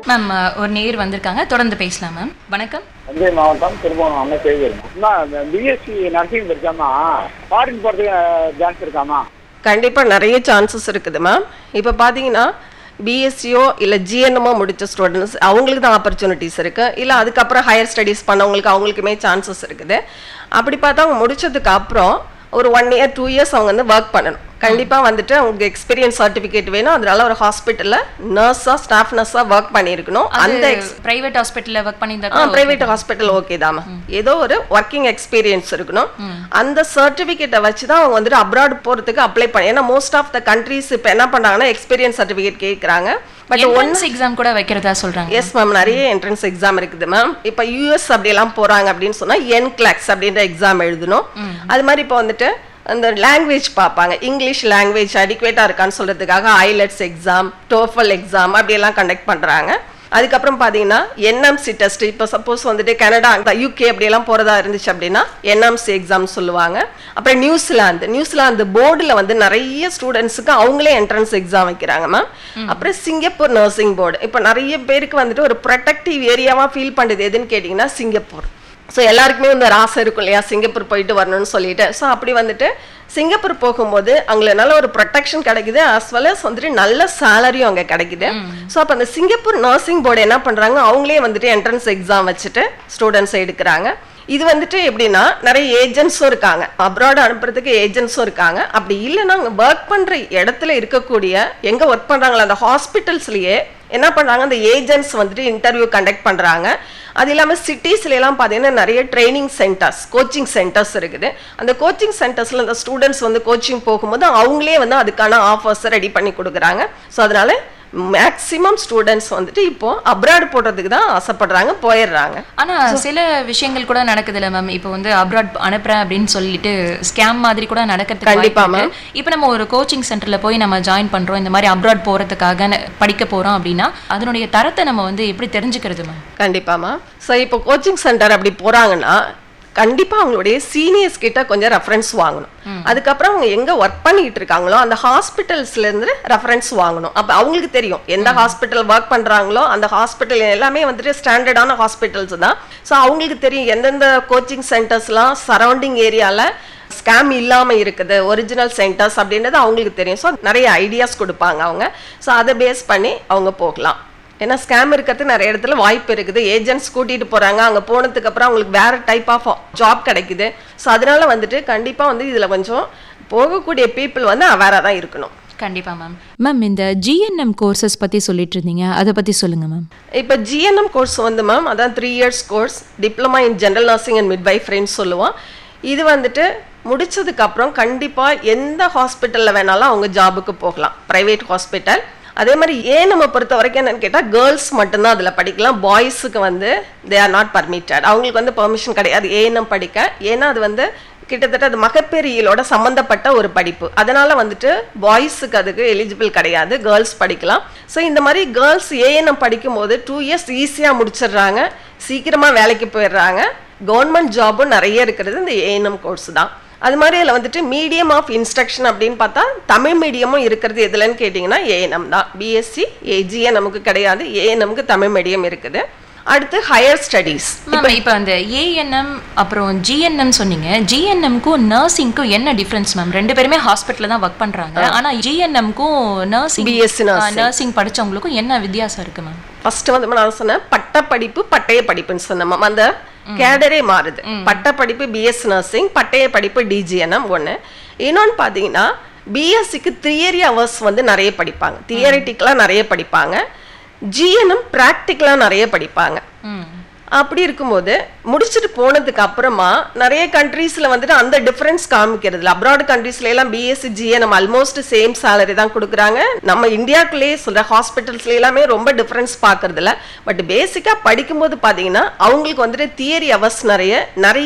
Ma'am ஒரு நேர் வந்திருக்காங்க தொடர்ந்து பேசலாம் மேம் வணக்கம் தஞ்சை மாவட்டம் திருபுவனம் அண்ணன் செய்திருக்கோம் பிஎஸ்சி நர்சிங் படிச்சாமா ஃபாரின் போகிறதுக்கு சான்ஸ் இருக்காமா கண்டிப்பாக நிறைய சான்சஸ் இருக்குது மேம் இப்போ பார்த்தீங்கன்னா பிஎஸ்சியோ இல்லை ஜிஎன்எம்மோ முடித்த ஸ்டூடெண்ட்ஸ் அவங்களுக்கு தான் ஆப்பர்ச்சுனிட்டிஸ் இருக்குது இல்லை அதுக்கப்புறம் ஹையர் ஸ்டடீஸ் பண்ணவங்களுக்கு அவங்களுக்குமே சான்சஸ் இருக்குது அப்படி பார்த்தா அவங்க முடிச்சதுக்கு அப்புறம் ஒரு ஒன் இயர் டூ இயர்ஸ் அவங்க வந்து ஒர்க் பண்ணணும் கண்டிப்பாக வந்துட்டு அவங்களுக்கு எக்ஸ்பீரியன்ஸ் சர்டிஃபிகேட் வேணும் அதனால ஒரு ஹாஸ்பிட்டலில் நர்ஸாக ஸ்டாஃப் நர்ஸாக ஒர்க் பண்ணியிருக்கணும் அந்த அது பிரைவேட் ஹாஸ்பிட்டல்ல ஒர்க் பண்ணியிருந்தா ஆ கூட பிரைவேட் ஹாஸ்பிட்டல் ஓகே தான் ஏதோ ஒரு ஒர்க்கிங் எக்ஸ்பீரியன்ஸ் இருக்கணும் அந்த சர்டிஃபிகேட்டை வச்சு தான் அவங்க வந்துட்டு அப்ராட் போகிறதுக்கு அப்ளை பண்ண ஏன்னா மோஸ்ட் ஆஃப் த கண்ட்ரீஸ் இப்போ என்ன பண்ணாங்கன்னா எக்ஸ்பீரியன்ஸ் சர்டிஃபிகேட் கேட்குறாங்க பட் ஒன் என்ட்ரன்ஸ் எக்ஸாம் கூட வைக்கிறதா சொல்றாங்க எஸ் மேம் நிறைய என்ட்ரன்ஸ் எக்ஸாம் இருக்குது மேம் இப்போ யூஎஸ் அப்படியெல்லாம் போகிறாங்க அப்படின்னு சொன்னால் என் கிளாக்ஸ் அப்படின்ற எக்ஸாம் எழுதணும் அது மாதிரி இப்போ வந்துட்டு அந்த லாங்குவேஜ் பார்ப்பாங்க இங்கிலீஷ் லாங்குவேஜ் அடிக்குவேட்டாக இருக்கான்னு சொல்கிறதுக்காக ஐலட்ஸ் எக்ஸாம் டோஃபல் எக்ஸாம் அப்படியெல்லாம் கண்டக்ட் பண்ணுறாங்க அதுக்கப்புறம் பார்த்தீங்கன்னா என்எம்சி டெஸ்ட் இப்போ சப்போஸ் வந்துட்டு கனடா யூகே அப்படியெல்லாம் போகிறதா இருந்துச்சு அப்படின்னா என்எம்சி எக்ஸாம் சொல்லுவாங்க அப்புறம் நியூசிலாந்து நியூசிலாந்து போர்டில் வந்து நிறைய ஸ்டூடெண்ட்ஸுக்கு அவங்களே என்ட்ரன்ஸ் எக்ஸாம் வைக்கிறாங்க மேம் அப்புறம் சிங்கப்பூர் நர்சிங் போர்டு இப்போ நிறைய பேருக்கு வந்துட்டு ஒரு ப்ரொடக்டிவ் ஏரியாவாக ஃபீல் பண்ணுறது எதுன்னு கேட்டிங்கன்னா சிங்கப்பூர் ஸோ எல்லாருக்குமே வந்து ஒரு ஆசை இருக்கும் இல்லையா சிங்கப்பூர் போயிட்டு வரணும்னு சொல்லிட்டு ஸோ அப்படி வந்துட்டு சிங்கப்பூர் போகும்போது அங்கே நல்ல ஒரு ப்ரொடெக்ஷன் கிடைக்குது as well as வந்துட்டு நல்ல சேலரியும் அங்கே கிடைக்குது ஸோ அப்போ அந்த சிங்கப்பூர் நர்சிங் போர்டு என்ன பண்ணுறாங்க அவங்களே வந்துட்டு என்ட்ரன்ஸ் எக்ஸாம் வச்சுட்டு ஸ்டூடெண்ட்ஸை எடுக்கிறாங்க இது வந்துட்டு எப்படின்னா நிறைய ஏஜென்ட்ஸும் இருக்காங்க அப்ராட் அனுப்புறதுக்கு ஏஜென்ட்ஸும் இருக்காங்க அப்படி இல்லைன்னா அவங்க ஒர்க் பண்ணுற இடத்துல இருக்கக்கூடிய எங்கே ஒர்க் பண்ணுறாங்களோ அந்த ஹாஸ்பிட்டல்ஸ்லேயே என்ன பண்ணுறாங்க அந்த ஏஜென்ட்ஸ் வந்துட்டு இன்டர்வியூ கண்டக்ட் பண்ணுறாங்க அது இல்லாமல் சிட்டிஸ்ல எல்லாம் பார்த்தீங்கன்னா நிறைய ட்ரைனிங் சென்டர்ஸ் கோச்சிங் சென்டர்ஸ் இருக்குது அந்த கோச்சிங் சென்டர்ஸில் அந்த ஸ்டூடெண்ட்ஸ் வந்து கோச்சிங் போகும்போது அவங்களே வந்து அதுக்கான ஆஃபர்ஸ் ரெடி பண்ணி கொடுக்குறாங்க ஸோ அதனால மேக்ஸிமம் ஸ்டூடெண்ட்ஸ் வந்துட்டு இப்போ அப்ராட் போடுறதுக்கு தான் ஆசைப்படுறாங்க போயிடுறாங்க ஆனா சில விஷயங்கள் கூட நடக்குதுல்ல மேம் இப்போ வந்து அப்ராட் அனுப்புறேன் அப்படின்னு சொல்லிட்டு ஸ்கேம் மாதிரி கூட நடக்கிறதுக்கு கண்டிப்பா, வாய்ப்பு இருக்கு. இப்போ நம்ம ஒரு கோச்சிங் சென்டர்ல போய் நம்ம ஜாயின் பண்றோம் இந்த மாதிரி அப்ராட் போறதுக்காக ந- படிக்க போறோம் அப்படின்னா அதனுடைய தரத்தை நம்ம வந்து எப்படி தெரிஞ்சுக்கிறது மேம் கண்டிப்பாமா ஸோ இப்போ கோச்சிங் சென்டர் அப்படி போறாங்கன்னா கண்டிப்பா அவங்களுடைய சீனியர்ஸ் கிட்ட கொஞ்சம் ரெஃபரன்ஸ் வாங்கணும் அதுக்கப்புறம் அவங்க எங்க ஒர்க் பண்ணிட்டு இருக்காங்களோ அந்த ஹாஸ்பிட்டல்ஸ்ல இருந்து ரெஃபரன்ஸ் வாங்கணும் அப்ப அவங்களுக்கு தெரியும் எந்த ஹாஸ்பிட்டல் ஒர்க் பண்றாங்களோ அந்த ஹாஸ்பிட்டல் எல்லாமே வந்துட்டு ஸ்டாண்டர்டான ஹாஸ்பிட்டல்ஸ் தான் ஸோ அவங்களுக்கு தெரியும் எந்தெந்த கோச்சிங் சென்டர்ஸ்லாம் சரௌண்டிங் ஏரியால ஸ்கேம் இல்லாம இருக்குது ஒரிஜினல் சென்டர்ஸ் அப்படின்றது அவங்களுக்கு தெரியும் ஸோ நிறைய ஐடியாஸ் கொடுப்பாங்க அவங்க ஸோ அதை பேஸ் பண்ணி அவங்க போகலாம் ஏன்னா ஸ்கேம் இருக்கிறது நிறைய இடத்துல வாய்ப்பு இருக்குது ஏஜென்ட்ஸ் கூட்டிட்டு போறாங்க அங்க போனதுக்கு அப்புறம் அவங்களுக்கு வேற டைப் ஆஃப் ஜாப் கிடைக்குது ஸோ அதனால வந்துட்டு கண்டிப்பா வந்து இதுல கொஞ்சம் போகக்கூடிய பீப்புள் வந்து அவேரா தான் இருக்கணும் கண்டிப்பா மேம் மேம் இந்த ஜிஎன்எம் கோர்சஸ் பத்தி சொல்லிட்டு இருந்தீங்க அதை பத்தி சொல்லுங்க மேம் இப்போ ஜிஎன்எம் கோர்ஸ் வந்து மேம் அதான் three years course diploma in general nursing and மிட்வைஃப்ரைன்னு சொல்லுவோம் இது வந்துட்டு முடிச்சதுக்கு அப்புறம் கண்டிப்பா எந்த ஹாஸ்பிட்டல்ல வேணாலும் அவங்க ஜாபுக்கு போகலாம் பிரைவேட் ஹாஸ்பிட்டல் அதே மாதிரி ஏன் நம்ம பொறுத்த வரைக்கும் என்னன்னு கேட்டால் கேர்ள்ஸ் மட்டும்தான் அதில் படிக்கலாம் பாய்ஸுக்கு வந்து தே ஆர் நாட் பர்மிட்டட் அவங்களுக்கு வந்து பெர்மிஷன் கிடையாது ஏஎன்எம் படிக்க ஏன்னா அது வந்து கிட்டத்தட்ட அது மகப்பேறியலோட சம்மந்தப்பட்ட ஒரு படிப்பு அதனால வந்துட்டு பாய்ஸுக்கு அதுக்கு எலிஜிபிள் கிடையாது கேர்ள்ஸ் படிக்கலாம் ஸோ இந்த மாதிரி கேர்ள்ஸ் ஏஎன்எம் படிக்கும்போது டூ இயர்ஸ் ஈஸியாக முடிச்சிடுறாங்க சீக்கிரமாக வேலைக்கு போயிடுறாங்க கவர்மெண்ட் ஜாபும் நிறைய இருக்கிறது இந்த ஏஎன்எம் கோர்ஸ் தான் அது மாதிரி அதில் வந்துட்டு மீடியம் ஆஃப் இன்ஸ்ட்ரக்ஷன் அப்படின்னு பார்த்தா தமிழ் மீடியமும் இருக்கிறது எதுலன்னு கேட்டிங்கன்னா ஏஎன்எம் தான் பிஎஸ்சி ஏஜிஏ நமக்கு கிடையாது ஏஎன்எம்க்கு தமிழ் மீடியம் இருக்குது அடுத்து ஹையர் ஸ்டடீஸ் மேம் இப்போ அந்த ஏஎன்எம் அப்புறம் ஜிஎன்எம் சொன்னீங்க ஜிஎன்எம்க்கும் நர்சிங்க்கும் என்ன டிஃபரன்ஸ் மேம் ரெண்டு பேருமே ஹாஸ்பிட்டல்ல தான் ஒர்க் பண்றாங்க ஆனா ஜிஎன்எம்க்கும் நர்சிங் BSc nursing. நர்சிங் படிச்சவங்களுக்கும் என்ன வித்தியாசம் இருக்கு மேம் ஃபர்ஸ்ட் வந்து நான் சொன்னேன் பட்ட படிப்பு பட்டய படிப்புன்னு சொன்னேன் மேம் அந்த கேடரே மாறுது பட்ட படிப்பு பிஎஸ் நர்சிங் பட்டய படிப்பு டிஜிஎன்எம் ஒன்று இன்னொன்று பார்த்தீங்கன்னா பிஎஸ்சிக்கு தியரி ஹவர்ஸ் வந்து நிறைய படிப்பாங்க தியரிட்டிக்கலாக நிறைய படிப்பாங்க ஜிஎன்எம் ப்ராக்டிக்கலாக நிறைய படிப்பாங்க ம் அப்படி இருக்கும்போது முடிச்சுட்டு போனதுக்கு அப்புறமா நிறைய கண்ட்ரீஸ்ல வந்துட்டு அந்த டிஃபரன்ஸ் காமிக்கிறது அப்ராட் கண்ட்ரீஸ்ல எல்லாம் BSc GNM almost same salary தான் கொடுக்குறாங்க நம்ம இந்தியாக்குள்ளேயே சொல்ற ஹாஸ்பிட்டல்ஸ்ல எல்லாமே ரொம்ப டிஃபரன்ஸ் பார்க்கறது இல்ல பட் பேசிக்கா படிக்கும்போது பாத்தீங்கன்னா அவங்களுக்கு வந்துட்டு தியரி அவர்ஸ் நிறைய நிறைய